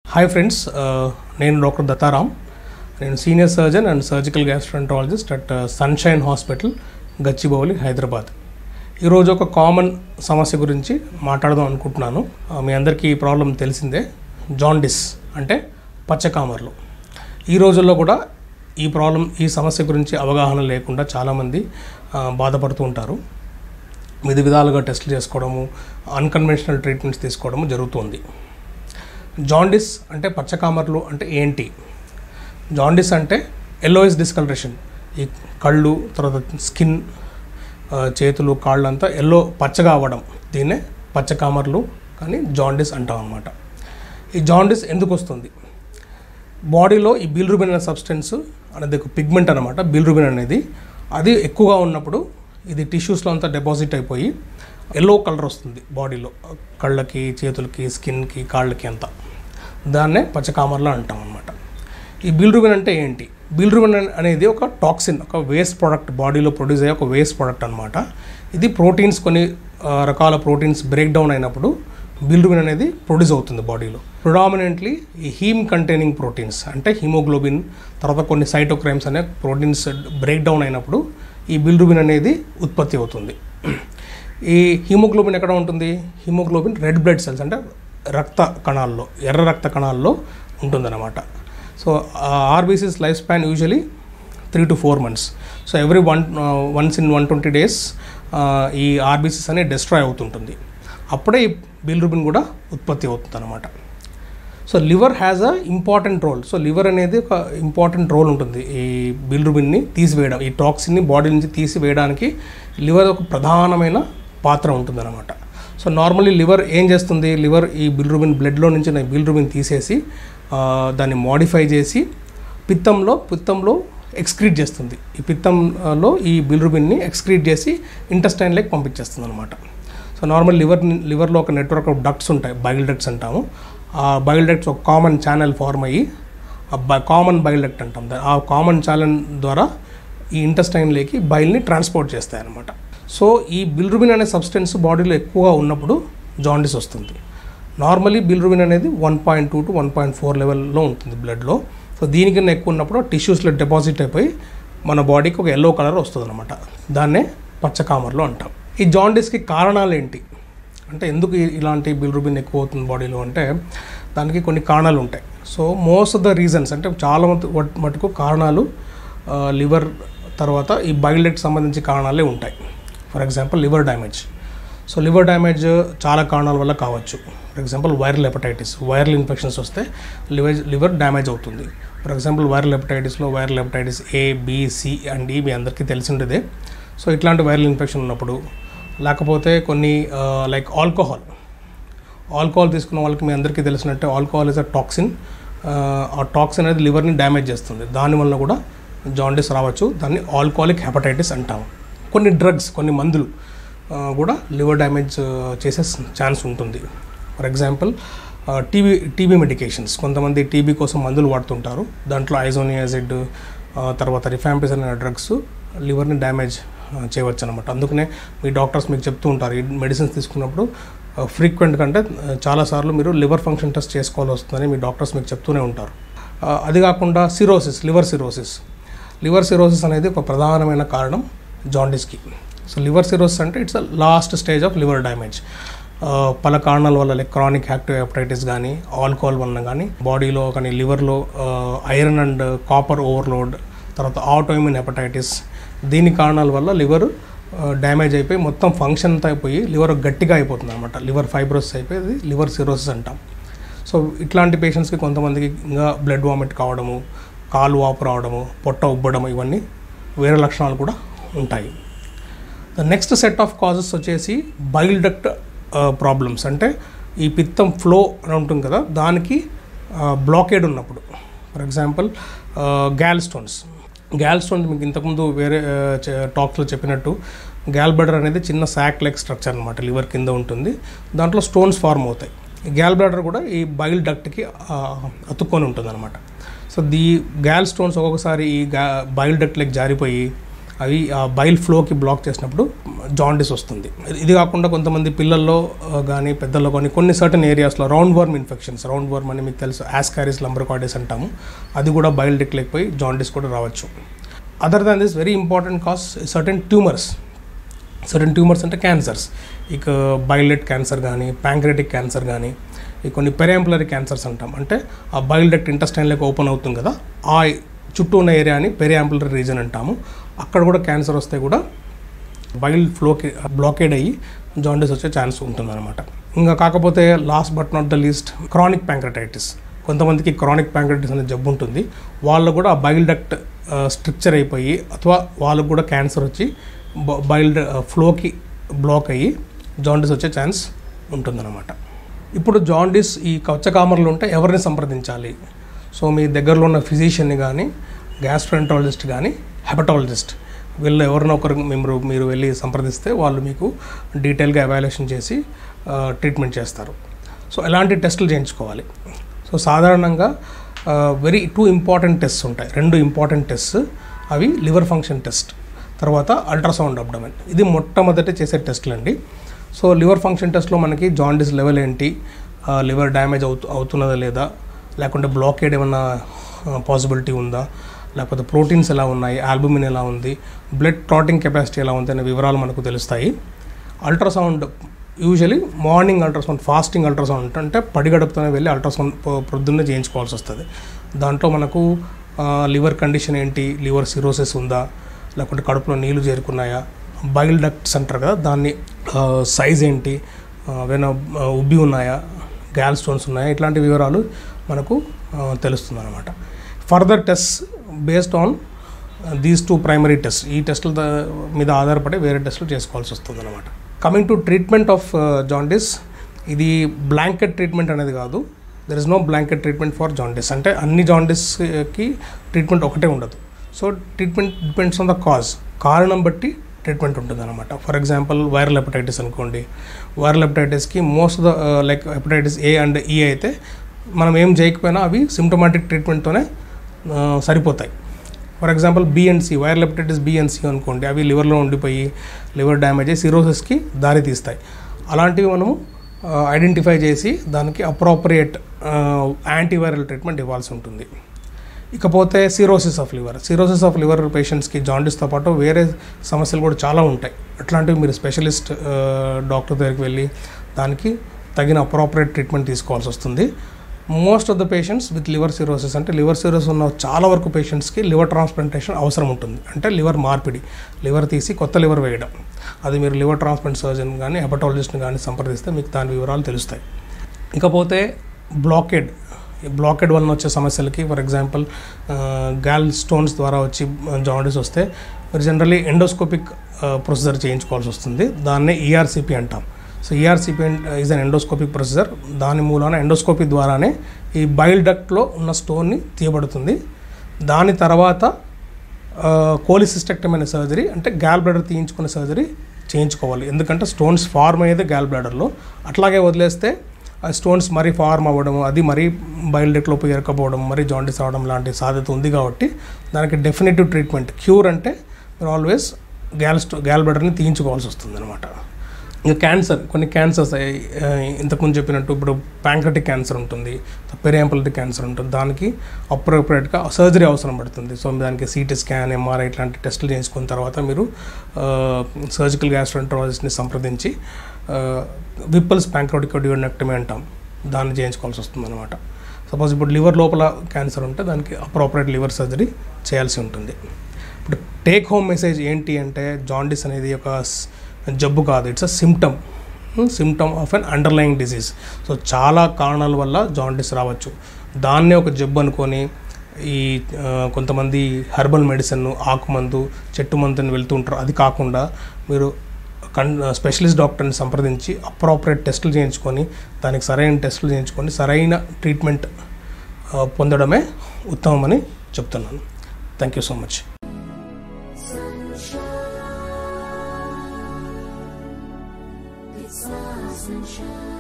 Hi friends నేను doctor Dattaram నేను senior surgeon and surgical gastroenterologist at Sunshine hospital Gachibowli Hyderabad ఈరోజు ఒక కామన్ సమస్య గురించి మాట్లాడదాం అనుకుంటున్నాను ఆ, మీ అందరికీ ఈ ప్రాబ్లం తెలిసిందే జాండిస్ అంటే పచ్చకామర్లు ఈ రోజుల్లో కూడా ఈ ప్రాబ్లం ఈ సమస్య గురించి అవగాహన లేకుండా చాలామంది ఆ, బాధపడుతూ ఉంటారు వివిధ విధాలుగా టెస్టులు చేసుకోవడము అన్కన్వెన్షనల్ ట్రీట్మెంట్స్ తీసుకోవడము జరుగుతుంది జాండిస్ అంటే పచ్చకామర్లు అంటే ఏంటి జాండిస్ అంటే ఎల్లోయిస్ డిస్కలరేషన్ ఈ కళ్ళు తర్వాత స్కిన్ ఆ, చేతులు కాళ్ళు అంతా ఎల్లో పచ్చగా అవ్వడం దీన్నే పచ్చకామర్లు కానీ జాండిస్ అంటాం అన్నమాట ఈ జాండిస్ ఎందుకు వస్తుంది బాడీలో ఈ బిల్రుబిన్ అనే సబ్స్టెన్స్ అనేది ఒక పిగ్మెంట్ అనమాట బిల్రుబిన్ అనేది అది ఎక్కువగా ఉన్నప్పుడు ఇది టిష్యూస్లో అంతా డిపాజిట్ అయిపోయి ఎల్లో కలర్ వస్తుంది బాడీలో కళ్ళకి చేతులకి స్కిన్కి కాళ్ళకి అంతా దాన్నే పచ్చకామర్లా అంటాం అనమాట ఈ బిల్రుబిన్ అంటే ఏంటి బిల్రుబిన్ అనేది ఒక టాక్సిన్ ఒక వేస్ట్ ప్రోడక్ట్ బాడీలో ప్రొడ్యూస్ అయ్యే ఒక వేస్ట్ ప్రోడక్ట్ అనమాట ఇది ప్రోటీన్స్ కొన్ని ఆ, రకాల ప్రోటీన్స్ బ్రేక్ డౌన్ అయినప్పుడు బిల్రుబిన్ అనేది ప్రొడ్యూస్ అవుతుంది బాడీలో ప్రొడామినెంట్లీ ఈ హీమ్ కంటైనింగ్ ప్రోటీన్స్ అంటే హిమోగ్లోబిన్ తర్వాత కొన్ని సైటోక్రైమ్స్ అనే ప్రోటీన్స్ బ్రేక్ డౌన్ అయినప్పుడు ఈ బిల్రుబిన్ అనేది ఉత్పత్తి అవుతుంది ఈ హిమోగ్లోబిన్ ఎక్కడ ఉంటుంది హిమోగ్లోబిన్ రెడ్ బ్లడ్ సెల్స్ అంటే రక్త కణాల్లో ఎర్ర రక్త కణాల్లో ఉంటుందన్నమాట so RBCs life span usually three to four months so every one once in one twenty days ఈ ఆర్బీసీస్ అనేది డిస్ట్రాయ్ అవుతుంటుంది అప్పుడే ఈ బిల్రుబిన్ కూడా ఉత్పత్తి అవుతుంది అనమాట so liver has a important role so liver అనేది ఒక ఇంపార్టెంట్ రోల్ ఉంటుంది ఈ బిల్రుబిన్ని తీసివేయడం ఈ టాక్సిన్ని బాడీ నుంచి తీసివేయడానికి లివర్ ఒక ప్రధానమైన పాత్ర ఉంటుందన్నమాట సో నార్మల్లీ లివర్ ఏం చేస్తుంది లివర్ ఈ బిల్రుబిన్ బ్లడ్లో నుంచి నా బిల్రుబిన్ తీసేసి ఆ, దాన్ని మోడిఫై చేసి పిత్తంలో పిత్తంలో ఎక్స్క్రీట్ చేస్తుంది ఈ పిత్తంలో ఈ బిల్రుబిన్ని ఎక్స్క్రీట్ చేసి ఇంటెస్టైన్లోకి పంపించేస్తుంది అనమాట సో నార్మల్ లివర్ లివర్లో ఒక నెట్వర్క్ ఆఫ్ డక్ట్స్ ఉంటాయి బైల్ డక్ట్స్ అంటాము ఆ బైల్ డక్ట్స్ ఒక కామన్ ఛానల్ ఫార్మ్ అయ్యి ఆ కామన్ బైల్ డక్ట్ అంటాం దా- ఆ కామన్ ఛానల్ ద్వారా ఈ ఇంటెస్టైన్లోకి బైల్ని ట్రాన్స్పోర్ట్ చేస్తాయి అనమాట సో ఈ బిల్రుబిన్ అనే సబ్స్టెన్స్ బాడీలో ఎక్కువగా ఉన్నప్పుడు జాండిస్ వస్తుంది నార్మలీ బిల్రుబిన్ అనేది one point two to one point four లెవెల్లో ఉంటుంది బ్లడ్లో సో దీనికన్నా ఎక్కువ ఉన్నప్పుడు టిష్యూస్లో డిపాజిట్ అయిపోయి మన బాడీకి ఒక ఎల్లో కలర్ వస్తుంది అనమాట దాన్నే పచ్చకామర్లో అంటాం ఈ జాండిస్కి కారణాలు ఏంటి అంటే ఎందుకు ఈ- ఇలాంటి బిల్రుబిన్ ఎక్కువ అవుతుంది బాడీలో అంటే దానికి కొన్ని కారణాలు ఉంటాయి so most of the reasons అంటే చాలా మటు- వట్- మటుకు కారణాలు లివర్ తర్వాత ఈ బైలెట్ సంబంధించి కారణాలే ఉంటాయి for example liver damage so liver damage చాలా కారణాల వల్ల కావచ్చు for example viral hepatitis viral infections వస్తే లివర్ లివర్ డ్యామేజ్ అవుతుంది ఫర్ ఎగ్జాంపుల్ వైరల్ హెపటైటిస్లో viral hepatitis A B C and E మీ అందరికీ తెలిసి ఉండేదే సో ఇట్లాంటి వైరల్ ఇన్ఫెక్షన్ ఉన్నప్పుడు లేకపోతే కొన్ని లైక్ ఆల్కహాల్ ఆల్కహాల్ తీసుకున్న వాళ్ళకి మీ అందరికీ తెలిసినట్టే ఆల్కహాల్ ఇస్ అ టాక్సిన్ ఆ టాక్సిన్ అనేది లివర్ని డ్యామేజ్ చేస్తుంది దానివల్ల కూడా జాండిస్ రావచ్చు దాన్ని ఆల్కహాలిక్ హెపటైటిస్ అంటాము కొన్ని డ్రగ్స్ కొన్ని మందులు ఆ, కూడా లివర్ డ్యామేజ్ చేసే ఛాన్స్ ఉంటుంది for example TB TB medications కొంతమంది టీబీ కోసం మందులు వాడుతుంటారు దాంట్లో ఐజోనియాజిడ్ తర్వాత రిఫాంపిసన్ అనే డ్రగ్స్ లివర్ని డ్యామేజ్ చేయవచ్చు అనమాట అందుకనే మీ డాక్టర్స్ మీకు చెప్తూ ఉంటారు ఈ మెడిసిన్స్ తీసుకున్నప్పుడు ఫ్రీక్వెంట్ కంటే ఆ, చాలాసార్లు మీరు లివర్ ఫంక్షన్ టెస్ట్ చేసుకోవాల్సి వస్తుందని మీ డాక్టర్స్ మీకు చెప్తూనే ఉంటారు ఆ, అది కాకుండా cirrhosis liver cirrhosis liver cirrhosis అనేది ఒక ప్రధానమైన కారణం జాండిస్కి సో లివర్ సిరోసిస్ అంటే it's last stage of liver damage పల కారణాల వల్ల లైక్ క్రానిక్ యాక్టివ్ హెపటైటిస్ కానీ ఆల్కహాల్ వల్ల కానీ బాడీలో కానీ లివర్లో ఐరన్ అండ్ కాపర్ ఓవర్లోడ్ తర్వాత ఆటోఇమ్యూన్ హెపటైటిస్ దీని కారణాల వల్ల లివర్ డ్యామేజ్ అయిపోయి మొత్తం ఫంక్షన్ అంతా అయిపోయి లివర్ గట్టిగా అయిపోతుంది అనమాట లివర్ ఫైబ్రోసిస్ అయిపోయి లివర్ సిరోసిస్ అంటాం సో ఇట్లాంటి పేషెంట్స్కి కొంతమందికి ఇంకా బ్లడ్ వామిట్ కావడము కాలు వాపు రావడము పొట్ట ఉబ్బడం ఇవన్నీ వేరే లక్షణాలు కూడా ఉంటాయి the next set of causes వచ్చేసి బైల్ డక్ట్ ప్రాబ్లమ్స్ అంటే ఈ పిత్తం ఫ్లో అని ఉంటుంది కదా దానికి బ్లాకేడ్ ఉన్నప్పుడు for example gall stones gall stones మీకు ఇంతకుముందు వేరే టాక్స్లో చెప్పినట్టు గ్యాల్ బ్లడర్ అనేది చిన్న శాక్ లైక్ స్ట్రక్చర్ అనమాట లివర్ కింద ఉంటుంది దాంట్లో స్టోన్స్ ఫార్మ్ అవుతాయి ఈ గ్యాల్ బ్లాడర్ కూడా ఈ బైల్ డక్ట్కి అతుక్కొని ఉంటుంది అనమాట సో ది గ్యాల్ స్టోన్స్ ఒక్కొక్కసారి ఈ గా బైల్ డక్ట్లకి జారిపోయి అవి ఆ బైల్ ఫ్లోకి బ్లాక్ చేసినప్పుడు జాండిస్ వస్తుంది ఇది కాకుండా కొంతమంది పిల్లల్లో కానీ పెద్దల్లో కానీ కొన్ని సర్టన్ ఏరియాస్లో round worm infections round worm అని మీకు తెలుసు యాస్కారిస్ లంబర్కాడిస్ అంటాము అది కూడా బైల్ డిక్ లేకపోయి జాండిస్ కూడా రావచ్చు other than this very important cause certain tumours certain tumours అంటే క్యాన్సర్స్ ఇక బైలెట్ క్యాన్సర్ కానీ ప్యాంక్రెటిక్ క్యాన్సర్ కానీ ఈ కొన్ని పెరాంపులరీ క్యాన్సర్స్ అంటాం అంటే ఆ బైల్ డక్ట్ ఇంటెస్టైన్లోకి ఓపెన్ అవుతుంది కదా ఆ చుట్టూ ఉన్న ఏరియాని పెరియాంపులరీ రీజన్ అంటాము అక్కడ కూడా క్యాన్సర్ వస్తే కూడా బైల్ ఫ్లోకి బ్లాకేడ్ అయ్యి జాండీస్ వచ్చే ఛాన్స్ ఉంటుందన్నమాట ఇంకా కాకపోతే last but not the least chronic pancreatitis కొంతమందికి క్రానిక్ ప్యాంక్రటైటిస్ అనే జబ్బు ఉంటుంది వాళ్ళు కూడా ఆ బైల్ డక్ట్ స్ట్రక్చర్ అయిపోయి అథవా వాళ్ళకు కూడా క్యాన్సర్ వచ్చి బైల్ ఫ్లోకి బ్లాక్ అయ్యి జాండీస్ వచ్చే ఛాన్స్ ఉంటుందన్నమాట ఇప్పుడు జాండీస్ ఈ కవచకామర్లు ఉంటే ఎవరిని సంప్రదించాలి సో మీ దగ్గరలో ఉన్న ఫిజిషియన్ని కానీ గ్యాస్ట్రెంటాలజిస్ట్ కానీ హెపటాలజిస్ట్ వీళ్ళు ఎవరినో ఒకరు మీరు మీరు వెళ్ళి సంప్రదిస్తే వాళ్ళు మీకు డీటెయిల్గా ఎవాల్యుయేషన్ చేసి ట్రీట్మెంట్ చేస్తారు సో ఎలాంటి టెస్టులు చేయించుకోవాలి సో సాధారణంగా వెరీ టూ ఇంపార్టెంట్ టెస్ట్స్ ఉంటాయి రెండు ఇంపార్టెంట్ టెస్ట్స్ అవి లివర్ ఫంక్షన్ టెస్ట్ తర్వాత అల్ట్రాసౌండ్ అబ్డమెన్ ఇది మొట్టమొదటి చేసే టెస్టులు అండి సో లివర్ ఫంక్షన్ టెస్ట్లో మనకి జాండిస్ లెవెల్ ఏంటి లివర్ డ్యామేజ్ అవుతు అవుతున్నదా లేదా లేకుంటే బ్లాకేడ్ ఏమన్నా పాసిబిలిటీ ఉందా లేకపోతే ప్రోటీన్స్ ఎలా ఉన్నాయి ఆల్బుమిన్ ఎలా ఉంది బ్లడ్ క్లాటింగ్ కెపాసిటీ ఎలా ఉంది అనే వివరాలు మనకు తెలుస్తాయి ultrasound usually morning ultrasound fasting ultrasound అంటే పడిగడుపుతోనే వెళ్ళి అల్ట్రాసౌండ్ ప్రొద్దున్నే చేయించుకోవాల్సి వస్తుంది దాంట్లో మనకు లివర్ కండిషన్ ఏంటి లివర్ సిరోసిస్ ఉందా లేకుంటే కడుపులో నీళ్లు చేరుకున్నాయా బైల్ డక్ట్స్ అంటారు కదా దాన్ని సైజ్ ఏంటి ఏమైనా ఉబ్బి ఉన్నాయా గ్యాల్ స్టోన్స్ ఉన్నాయా ఇట్లాంటి వివరాలు మనకు తెలుస్తుంది అనమాట further test based on these two primary test ఈ టెస్టుల మీద ఆధారపడి వేరే టెస్టులు చేసుకోవాల్సి వస్తుంది అనమాట coming to treatment of jaundice ఇది బ్లాంకెట్ ట్రీట్మెంట్ అనేది కాదు there is no blanket treatment for jaundice అంటే అన్ని జాండిస్కి ట్రీట్మెంట్ ఒకటే ఉండదు so treatment depends on the cause కారణం బట్టి ట్రీట్మెంట్ ఉంటుంది అనమాట ఫర్ ఎగ్జాంపుల్ వైరల్ హెపటైటిస్ అనుకోండి వైరల్ హెపటైటిస్కి most the like hepatitis A and E అయితే మనం ఏం చేయకపోయినా అవి సిమ్టమాటిక్ ట్రీట్మెంట్తోనే సరిపోతాయి for example B and C viral hepatitis B and C అనుకోండి అవి లివర్లో ఉండిపోయి లివర్ డ్యామేజ్ అయ్యి సిరోసిస్కి దారి తీస్తాయి అలాంటివి మనము ఐడెంటిఫై చేసి దానికి అప్రోప్రియేట్ యాంటీవైరల్ ట్రీట్మెంట్ ఇవ్వాల్సి ఉంటుంది ఇకపోతే cirrhosis of liver cirrhosis of liver పేషెంట్స్కి జాండీస్తో పాటు వేరే సమస్యలు కూడా చాలా ఉంటాయి అట్లాంటివి మీరు స్పెషలిస్ట్ డాక్టర్ దగ్గరికి వెళ్ళి దానికి తగిన అప్రోప్రియేట్ ట్రీట్మెంట్ తీసుకోవాల్సి వస్తుంది most of the patients with liver cirrhosis అంటే లివర్ సిరోసిస్ ఉన్న చాలా వరకు పేషెంట్స్కి లివర్ ట్రాన్స్ప్లాంటేషన్ అవసరం ఉంటుంది అంటే లివర్ మార్పిడి లివర్ తీసి కొత్త లివర్ వేయడం అది మీరు లివర్ ట్రాన్స్ప్లాంట్ సర్జన్ కానీ హెపటాలజిస్ట్ని కానీ సంప్రదిస్తే మీకు దాని వివరాలు తెలుస్తాయి ఇకపోతే బ్లాకెడ్ బ్లాకెడ్ వలన వచ్చే సమస్యలకి ఫర్ ఎగ్జాంపుల్ గాల్ స్టోన్స్ ద్వారా వచ్చి జాండీస్ వస్తే మీరు జనరలీ ఎండోస్కోపిక్ ప్రొసీజర్ చేయించుకోవాల్సి వస్తుంది దాన్నే ఈఆర్సిపి అంటాం so ERCP is an endoscopic procedure దాని మూలాన ఎండోస్కోపీ ద్వారానే ఈ బైల్ డక్ట్లో ఉన్న స్టోన్ని తీయబడుతుంది దాని తర్వాత కోలిసిస్టెక్టమ్ అనే సర్జరీ అంటే గ్యాల్ బ్లాడర్ తీయించుకునే సర్జరీ చేయించుకోవాలి ఎందుకంటే స్టోన్స్ ఫార్మ్ అయ్యేది గ్యాల్ బ్లాడర్లో అట్లాగే వదిలేస్తే ఆ స్టోన్స్ మరీ ఫార్మ్ అవ్వడం అది మరీ బయలుడెక్లో పోయి ఎరకపోవడం మరీ జాండీస్ అవడం లాంటి సాధ్యత ఉంది కాబట్టి దానికి డెఫినెటివ్ ట్రీట్మెంట్ క్యూర్ అంటే మీరు ఆల్వేస్ గ్యాల్ స్టో గ్యాల్ బ్లాడర్ని తీయించుకోవాల్సి వస్తుంది అనమాట ఇంకా క్యాన్సర్ కొన్ని క్యాన్సర్స్ ఇంతకుముందు చెప్పినట్టు ఇప్పుడు ప్యాంక్రటిక్ క్యాన్సర్ ఉంటుంది పెరియాంపలిటిక్ క్యాన్సర్ ఉంటుంది దానికి అప్రోప్రియేట్గా సర్జరీ అవసరం పడుతుంది సో దానికి సిటీ స్కాన్ ఎంఆర్ఐ ఇట్లాంటి టెస్టులు చేయించుకున్న తర్వాత మీరు సర్జికల్ గ్యాస్ట్రోంట్రాలజిస్ట్ని సంప్రదించి విప్పల్స్ ప్యాంక్రోటికోడియోనెక్టమీ అంటాం దాన్ని చేయించుకోవాల్సి వస్తుంది అనమాట సపోజ్ ఇప్పుడు లివర్ లోపల క్యాన్సర్ ఉంటే దానికి అప్రోప్రియేట్ లివర్ సర్జరీ చేయాల్సి ఉంటుంది ఇప్పుడు టేక్ హోమ్ మెసేజ్ ఏంటి అంటే జాండిస్ అనేది ఒక జబ్బు కాదు it's a symptom symptom of an underlying disease so చాలా కారణాల వల్ల జాండిస్ రావచ్చు దాన్నే ఒక జబ్బు అనుకొని ఈ కొంతమంది హెర్బల్ మెడిసిన్ ఆకుమందు చెట్టు మందుని వెళ్తూ ఉంటారు అది కాకుండా మీరు కన్ స్పెషలిస్ట్ డాక్టర్ని సంప్రదించి అప్రాపరేట్ టెస్టులు చేయించుకొని దానికి సరైన టెస్టులు చేయించుకొని సరైన ట్రీట్మెంట్ పొందడమే ఉత్తమమని చెప్తున్నాను thank you so much It's our sunshine.